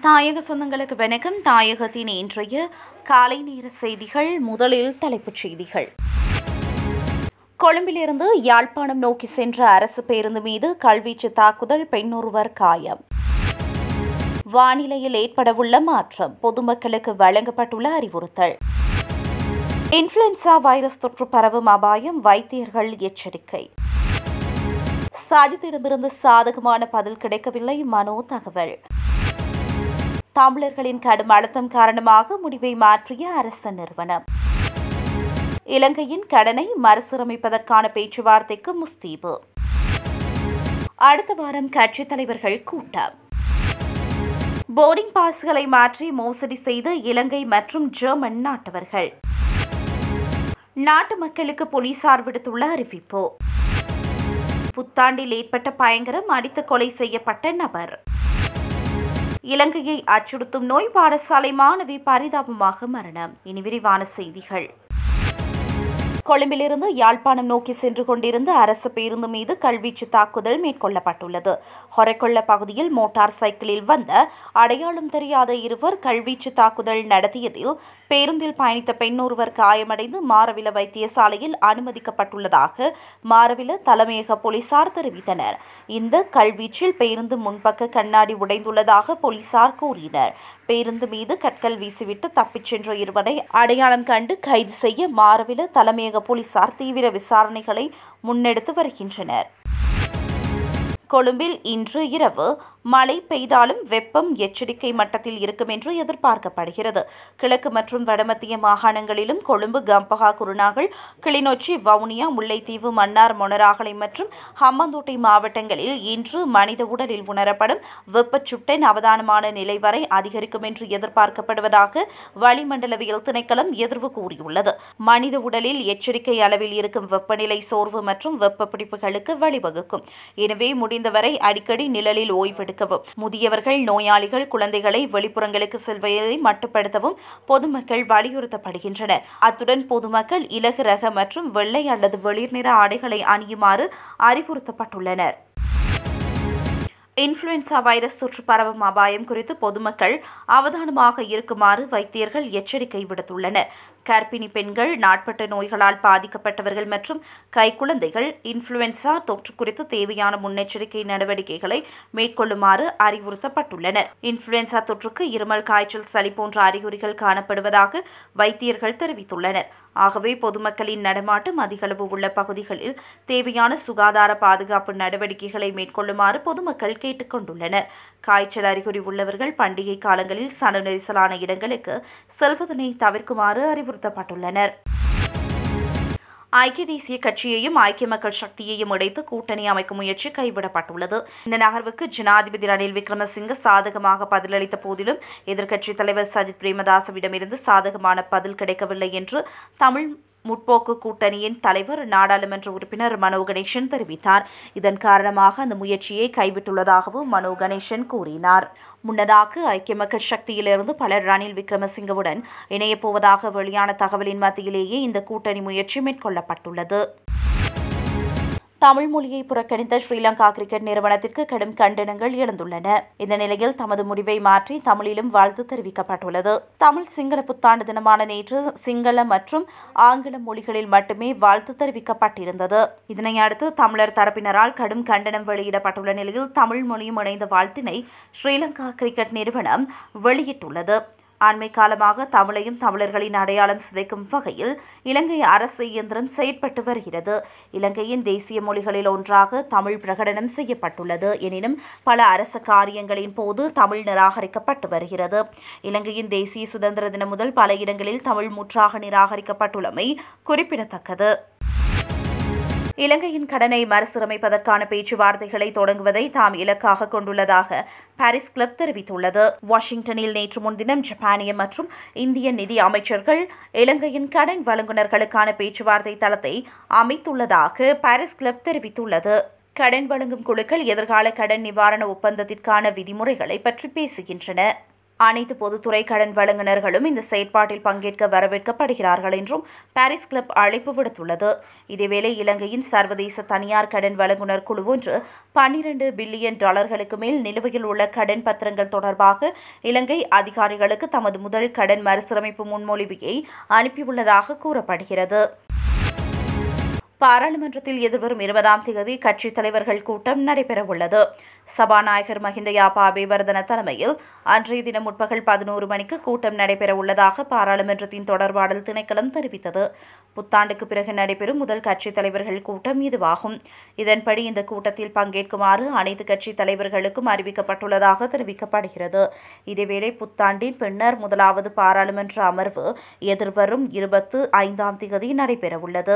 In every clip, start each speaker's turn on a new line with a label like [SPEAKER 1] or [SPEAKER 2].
[SPEAKER 1] தாயக சொந்தங்களுக்கு வணக்கம் தாயகத்தின் இன்றைய காலை நேர செய்திகள் முதலில் தலைப்புச் செய்திகள் கொழும்பிலிருந்து யாழ்ப்பாணம் நோக்கி சென்ற அரசு பேருந்து மீது கல்வீச்சு தாக்குதல் பெண்ணொருவர் காயம் வானிலையில் ஏற்படவுள்ள மாற்றம் பொதுமக்களுக்கு வழங்கப்பட்டுள்ள அறிவுறுத்தல் இன்ஃப்ளூயன்சா வைரஸ் தொற்று பரவும் அபாயம் வைத்தியர்கள் எச்சரிக்கை சாஜித்திடமிருந்து சாதகமான பதில் கிடைக்கவில்லை மனோ தகவல் தமிழர்களின் கடும் அழுத்தம் காரணமாக முடிவை மாற்றிய அரசு நிறுவனம் இலங்கையின் கடனை மறுசீரமைப்பதற்கான பேச்சுவார்த்தைக்கு முஸ்தீபு அடுத்த வாரம் கட்சித் தலைவர்கள் கூட்டம் போர்டிங் பாஸ்களை மாற்றி மோசடி செய்த இலங்கை மற்றும் ஜெர்மன் நாட்டவர்கள் நாட்டு மக்களுக்கு போலீசார் விடுத்துள்ள அறிவிப்பு புத்தாண்டில் ஏற்பட்ட பயங்கரம் அடித்து கொலை செய்யப்பட்ட நபர் இலங்கையை அச்சுறுத்தும் நோய் பாடசாலை மாணவி பரிதாபமாக மரணம் இனி விரிவான செய்திகள் கொழும்பிலிருந்து யாழ்ப்பாணம் நோக்கி சென்று கொண்டிருந்த அரசு பேருந்து மீது கல்வீச்சு தாக்குதல் மேற்கொள்ளப்பட்டுள்ளது ஹொரைக்கொள்ள பகுதியில் மோட்டார் சைக்கிளில் வந்த அடையாளம் தெரியாத இருவர் கல்வீச்சு தாக்குதல் நடத்தியதில் பேருந்தில் பயணித்த பெண் ஒருவர் காயமடைந்து மாரவில வைத்தியசாலையில் அனுமதிக்கப்பட்டுள்ளதாக மாரவில தலைமையக போலீசார் தெரிவித்தனர் இந்த கல்வீச்சில் பேருந்து முன்பக்க கண்ணாடி உடைந்துள்ளதாக போலீசார் கூறினர் பேருந்து மீது கற்கள் வீசிவிட்டு தப்பிச் சென்ற இருவரை அடையாளம் கண்டு கைது செய்ய மாரவில தலைமையக போலீசார் தீவிர விசாரணைகளை முன்னெடுத்து வருகின்றனர் கொழும்பில் இன்று இரவு மழை பெய்தாலும் வெப்பம் எச்சரிக்கை மட்டத்தில் இருக்கும் என்று எதிர்பார்க்கப்படுகிறது கிழக்கு மற்றும் வடமத்திய மாகாணங்களிலும் கொழும்பு கம்பகா குருநாகல் கிளிநொச்சி வவுனியா முல்லைத்தீவு மன்னார் மொனராகலை மற்றும் ஹம்மந்தோட்டை மாவட்டங்களில் இன்று மனித உடலில் உணரப்படும் வெப்பச்சுட்டன் அவதானமான நிலை வரை அதிகரிக்கும் என்று எதிர்பார்க்கப்படுவதாக வளிமண்டலவியல் திணைக்களம் எதிர்வு கூறியுள்ளது மனித உடலில் எச்சரிக்கை அளவில் இருக்கும் வெப்பநிலை சோர்வு மற்றும் வெப்ப பிடிப்புகளுக்கு வழிவகுக்கும் எனவே முடிந்தவரை அடிக்கடி நிழலில் ஓய்வெடுக்க எடுக்கவும் முதியவர்கள் நோயாளிகள் குழந்தைகளை வெளிப்புறங்களுக்கு செல்வதை மட்டுப்படுத்தவும் பொதுமக்கள் வலியுறுத்தப்படுகின்றனர் அத்துடன் பொதுமக்கள் இலகு ரக மற்றும் வெள்ளை அல்லது வெளிர் நிற ஆடைகளை அணியுமாறு அறிவுறுத்தப்பட்டுள்ளனர் இன்ஃப்ளூயன்சா வைரஸ் தொற்று பரவும் அபாயம் குறித்து பொதுமக்கள் அவதானமாக இருக்குமாறு வைத்தியர்கள் எச்சரிக்கை விடுத்துள்ளனர் கர்ப்பிணி பெண்கள் நாட்பட்ட நோய்களால் பாதிக்கப்பட்டவர்கள் மற்றும் கைக்குழந்தைகள் இன்ஃப்ளூயன்சா தொற்று குறித்து தேவையான முன்னெச்சரிக்கை நடவடிக்கைகளை மேற்கொள்ளுமாறு அறிவுறுத்தப்பட்டுள்ளனர் இன்ஃப்ளூயன்சா தொற்றுக்கு இருமல் காய்ச்சல் சளி போன்ற அறிகுறிகள் காணப்படுவதாக வைத்தியர்கள் தெரிவித்துள்ளனர் ஆகவே பொதுமக்களின் நடமாட்டம் அதிகளவு உள்ள பகுதிகளில் தேவையான சுகாதார பாதுகாப்பு நடவடிக்கைகளை மேற்கொள்ளுமாறு பொதுமக்கள் கேட்டுக்கொண்டுள்ளனர் காய்ச்சல் அறிகுறி உள்ளவர்கள் பண்டிகை காலங்களில் சன நெரிசலான இடங்களுக்கு செல்வதனை தவிர்க்குமாறு அறிவுறுத்தப்பட்டுள்ளனர் ஐக்கிய தேசிய கட்சியையும் ஐக்கிய மக்கள் சக்தியையும் இணைத்து கூட்டணி அமைக்கும் முயற்சி கைவிடப்பட்டுள்ளது இந்த நகர்வுக்கு ஜனாதிபதி ரணில் விக்ரமசிங்க சாதகமாக பதிலளித்த போதிலும் எதிர்க்கட்சித் தலைவர் சஜித் பிரேமதாசவிடமிருந்து சாதகமான பதில் கிடைக்கவில்லை என்று தமிழ் முற்போக்கு கூட்டணியின் தலைவர் நாடாளுமன்ற உறுப்பினர் மனோ கணேசன் தெரிவித்தார் இதன் காரணமாக அந்த முயற்சியை கைவிட்டுள்ளதாகவும் மனோ கணேசன் கூறினார் முன்னதாக ஐக்கிய மக்கள் சக்தியிலிருந்து பலர் ரணில் விக்ரமசிங்கவுடன் இணையப் போவதாக வெளியான தகவலின் மத்தியிலேயே இந்த கூட்டணி முயற்சி மேற்கொள்ளப்பட்டுள்ளது தமிழ் மொழியை புறக்கணித்த ஸ்ரீலங்கா கிரிக்கெட் நிறுவனத்திற்கு கடும் கண்டனங்கள் எழுந்துள்ளன இந்த நிலையில் தமது முடிவை மாற்றி தமிழிலும் வாழ்த்து தெரிவிக்கப்பட்டுள்ளது தமிழ் சிங்கள புத்தாண்டு தினமான நேற்று சிங்கள மற்றும் ஆங்கில மொழிகளில் மட்டுமே வாழ்த்து தெரிவிக்கப்பட்டிருந்தது இதனையடுத்து தமிழர் தரப்பினரால் கடும் கண்டனம் வெளியிடப்பட்டுள்ள நிலையில் தமிழ் மொழியும் இணைந்த வாழ்த்தினை ஸ்ரீலங்கா கிரிக்கெட் நிறுவனம் வெளியிட்டுள்ளது அண்மை காலமாக தமிழையும் தமிழர்களின் அடையாளம் சிதைக்கும் வகையில் இலங்கை அரசு இயந்திரம் செயற்பட்டு வருகிறது இலங்கையின் தேசிய மொழிகளில் ஒன்றாக தமிழ் பிரகடனம் செய்யப்பட்டுள்ளது எனினும் பல அரச காரியங்களின் போது தமிழ் நிராகரிக்கப்பட்டு வருகிறது இலங்கையின் தேசிய சுதந்திர தினம் முதல் பல இடங்களில் தமிழ் முற்றாக நிராகரிக்கப்பட்டுள்ளமை குறிப்பிடத்தக்கது இலங்கையின் கடனை மறுசீரமைப்பதற்கான பேச்சுவார்த்தைகளை தொடங்குவதை தாம் இலக்காக கொண்டுள்ளதாக பாரிஸ் கிளப் தெரிவித்துள்ளது வாஷிங்டனில் நேற்று முன்தினம் ஜப்பானிய மற்றும் இந்திய நிதி அமைச்சர்கள் இலங்கையின் கடன் வழங்குநர்களுக்கான பேச்சுவார்த்தை தளத்தை அமைத்துள்ளதாக பாரிஸ் கிளப் தெரிவித்துள்ளது கடன் வழங்கும் குழுக்கள் எதிர்கால கடன் நிவாரண ஒப்பந்தத்திற்கான விதிமுறைகளை பற்றி பேசுகின்றன அனைத்து பொதுத்துறை கடன் வழங்குநர்களும் இந்த செயற்பாட்டில் பங்கேற்க வரவேற்கப்படுகிறார்கள் என்றும் பாரிஸ் கிளப் அழைப்பு விடுத்துள்ளது இதேவேளை இலங்கையின் சர்வதேச தனியார் கடன் வழங்குனர் குழு ஒன்று பன்னிரண்டு பில்லியன் டாலர்களுக்கு மேல் நிலுவையில் உள்ள கடன் பத்திரங்கள் தொடர்பாக இலங்கை அதிகாரிகளுக்கு தமது முதல் கடன் மறுசீரமைப்பு முன்மொழிவையை அனுப்பியுள்ளதாக கூறப்படுகிறது பாராளுமன்றத்தில் எதிர்வரும் இருபதாம் தேதி கட்சித் தலைவர்கள் கூட்டம் நடைபெறவுள்ளது சபாநாயகர் மஹிந்த யாப்பா அபேவர்தன தலைமையில் அன்றைய தினம் முற்பகல் பதினோரு மணிக்கு கூட்டம் நடைபெறவுள்ளதாக பாராளுமன்றத்தின் தொடர்பாடல் திணைக்களம் தெரிவித்தது புத்தாண்டுக்கு பிறகு நடைபெறும் முதல் கட்சித் தலைவர்கள் கூட்டம் இதுவாகும் இதன்படி இந்த கூட்டத்தில் பங்கேற்குமாறு அனைத்து கட்சித் தலைவர்களுக்கும் அறிவிக்கப்பட்டுள்ளதாக தெரிவிக்கப்படுகிறது இதேவேளை புத்தாண்டின் பின்னர் முதலாவது பாராளுமன்ற அமர்வு எதிர்வரும் இருபத்து ஐந்தாம் தேதி நடைபெறவுள்ளது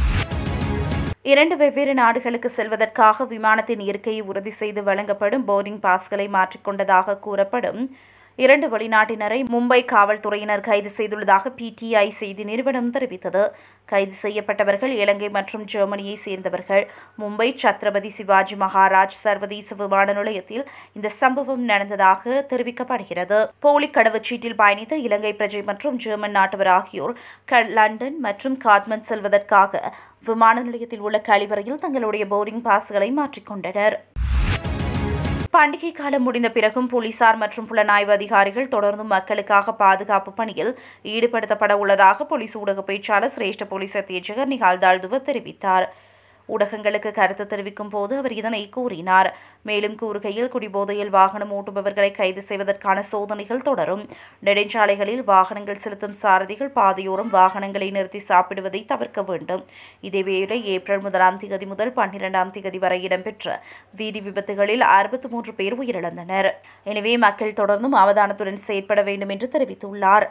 [SPEAKER 1] இரண்டு வெவ்வேறு நாடுகளுக்கு செல்வதற்காக விமானத்தின் இருக்கையை உறுதி செய்து வழங்கப்படும் போர்டிங் பாஸ்களை மாற்றிக்கொண்டதாக கூறப்படும் இரண்டு வெளிநாட்டினரை மும்பை காவல்துறையினர் கைது செய்துள்ளதாக பிடிஐ செய்தி நிறுவனம் தெரிவித்தது கைது செய்யப்பட்டவர்கள் இலங்கை மற்றும் ஜெர்மனியை சேர்ந்தவர்கள் மும்பை சத்ரபதி சிவாஜி மகாராஜ் சர்வதேச விமான நிலையத்தில் இந்த சம்பவம் நடந்ததாக தெரிவிக்கப்படுகிறது போலி கடவுச்சீட்டில் பயணித்த இலங்கை பிரஜை மற்றும் ஜெர்மன் நாட்டவர் ஆகியோர் லண்டன் மற்றும் காத்மண்ட் செல்வதற்காக விமான நிலையத்தில் உள்ள கழிவறையில் தங்களுடைய போர்டிங் பாஸ்களை மாற்றிக்கொண்டனர் பண்டிகை காலம் முடிந்த பிறகும் போலீசார் மற்றும் புலனாய்வு அதிகாரிகள் தொடர்ந்து மக்களுக்காக பாதுகாப்பு பணியில் ஈடுபடுத்தப்பட உள்ளதாக போலீஸ் ஊடக பேச்சாளர் சிரேஷ்ட போலீஸ் அத்தியட்சகர் நிகால் தால்துவ தெரிவித்தார் ஊடகங்களுக்கு கருத்து தெரிவிக்கும் போது அவர் இதனை கூறினார் மேலும் கூறுகையில் குடிபோதையில் வாகனம் ஓட்டுபவர்களை கைது செய்வதற்கான சோதனைகள் தொடரும் நெடுஞ்சாலைகளில் வாகனங்கள் செலுத்தும் சாரதிகள் பாதையோரம் வாகனங்களை நிறுத்தி சாப்பிடுவதை தவிர்க்க வேண்டும் இதேவேளை ஏப்ரல் முதலாம் தேதி முதல் பன்னிரெண்டாம் தேதி வரை இடம்பெற்ற வீதி விபத்துகளில் அறுபத்தி மூன்று பேர் உயிரிழந்தனர் எனவே மக்கள் தொடர்ந்தும் அவதானத்துடன் செயற்பட வேண்டும் என்று தெரிவித்துள்ளார்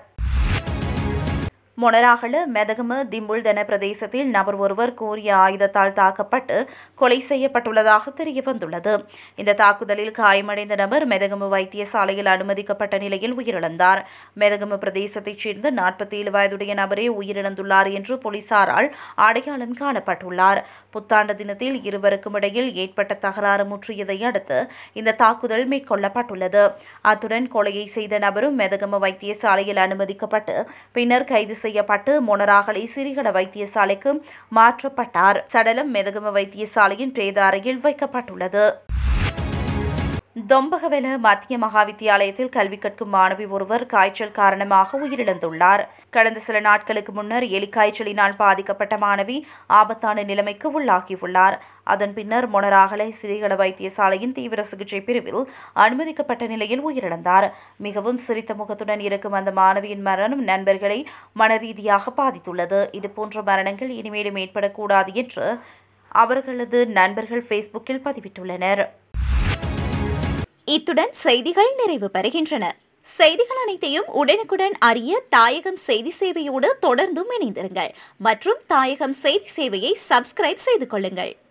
[SPEAKER 1] மொனராகல மெதகம திம்புல்தன பிரதேசத்தில் நபர் ஒருவர் கூறிய ஆயுதத்தால் தாக்கப்பட்டு கொலை செய்யப்பட்டுள்ளதாக தெரிய வந்துள்ளது இந்த தாக்குதலில் காயமடைந்த நபர் மெதகம வைத்தியசாலையில் அனுமதிக்கப்பட்ட நிலையில் உயிரிழந்தார் மெதகம பிரதேசத்தைச் சேர்ந்த நாற்பத்தி ஏழு வயதுடைய நபரே உயிரிழந்துள்ளார் என்று போலீசாரால் அடையாளம் காணப்பட்டுள்ளார் புத்தாண்டு தினத்தில் இருவருக்கும் இடையில் ஏற்பட்ட தகராறு முற்றியதை அடுத்து இந்த தாக்குதல் மேற்கொள்ளப்பட்டுள்ளது அத்துடன் கொலையை செய்த நபரும் மெதகம வைத்தியசாலையில் அனுமதிக்கப்பட்டு பின்னர் கைது செய்யப்பட்டு மொனராகலை சிறிகட வைத்தியசாலைக்கு மாற்றப்பட்டார் சடலம் மெதகம வைத்தியசாலையின் பிரேத அறையில் வைக்கப்பட்டுள்ளது தொம்பகவெல மத்திய மகா வித்தியாலயத்தில் கல்வி கற்கும் மாணவி ஒருவர் காய்ச்சல் காரணமாக உயிரிழந்துள்ளார் கடந்த சில நாட்களுக்கு முன்னர் எலிக்காய்ச்சலினால் பாதிக்கப்பட்ட மாணவி ஆபத்தான நிலைமைக்கு உள்ளாகியுள்ளார் அதன் பின்னர் மொனராகலை சிறிகட வைத்தியசாலையின் தீவிர சிகிச்சை பிரிவில் அனுமதிக்கப்பட்ட நிலையில் உயிரிழந்தார் மிகவும் சிரித்த முகத்துடன் இருக்கும் அந்த மாணவியின் மரணம் நண்பர்களை மனரீதியாக பாதித்துள்ளது இதுபோன்ற மரணங்கள் இனிமேலும் ஏற்படக்கூடாது என்று அவர்களது நண்பர்கள் ஃபேஸ்புக்கில் பதிவிட்டுள்ளனர்
[SPEAKER 2] இத்துடன் செய்திகள் நிறைவு பெறுகின்றன செய்திகள் அனைத்தையும் உடனுக்குடன் அறிய தாயகம் செய்தி சேவையோடு தொடர்ந்தும் இணைந்திருங்கள் மற்றும் தாயகம் செய்தி சேவையை சப்ஸ்கிரைப் செய்து கொள்ளுங்கள்